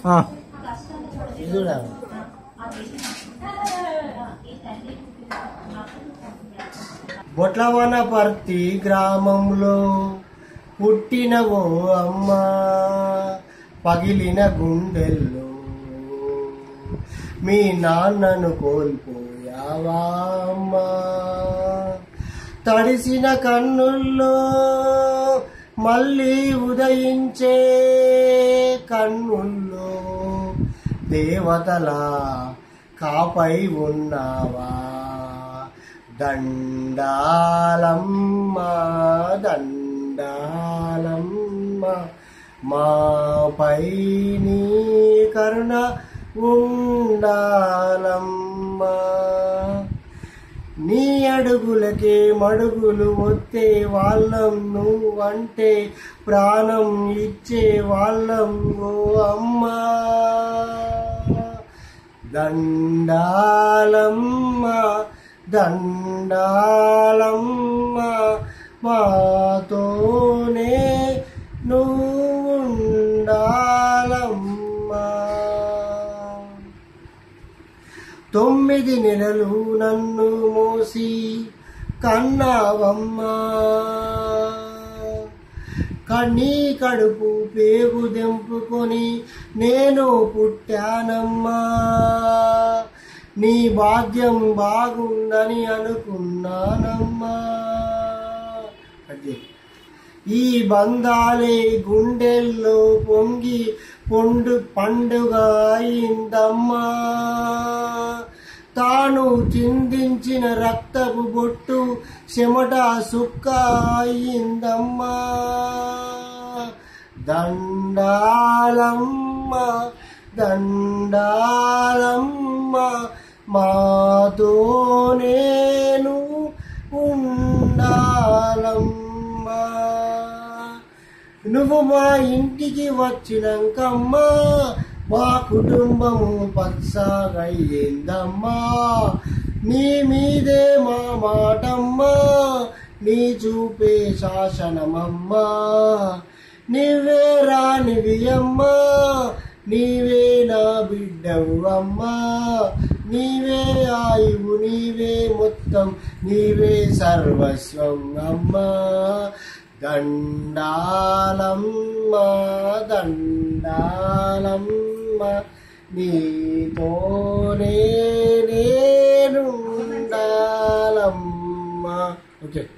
ఆ, ఇది చూడా బొట్లవనపర్తి గ్రామంలో పుట్టిన ఓ అమ్మ పగిలిన గుండెల్లో మీ నాన్నను కోల్పోయావా అమ్మా తడిసిన కన్నుల్లో మళ్ళీ ఉదయించే కన్నుల్లో దేవతలా కాపై ఉన్నావా దండాలమ్మ దండాలమ్మ మాపై నీ కరుణ ఉండాలమ్మా నీ అడుగులకే మడుగులు వస్తే వాళ్ళం నువ్వంటే ప్రాణం ఇచ్చే వాళ్ళం ఓ అమ్మా దండాలమ్మ దండాలమ్మ మాతోనే నువ్వుండాలమ్మా తొమ్మిది నెలలు నన్ను మోసి కన్నావమ్మా కన్నీ కడుపు పేగు దెంపుకొని నేను పుట్టానమ్మా నీ భాగ్యం బాగుందని అనుకున్నానమ్మా అదే ఈ బంధాలే గుండెల్లో పొంగి పొండు పండుగ అయిందమ్మా తాను చిందించిన రక్తపు బొట్టు చెమట సుక్క అయిందమ్మా దండాలమ్మ దండాలమ్మ మాతో నేను ఉండాలమ్మా నువ్వు మా ఇంటికి వచ్చినాకమ్మా మా కుటుంబము పచ్చగయ్యిందమ్మా నీ మీదే మా మాటమ్మా నీ చూపే శాసనమమ్మా నీవే రానివి అమ్మా నీవే నా బిడ్డవు అమ్మా నీవే ఆయువు నీవే మొత్తం నీవే సర్వస్వం అమ్మా దండాలమ్మ దండాలమ్మ నీతోనే నేను ఉండాలమ్మ ఓకే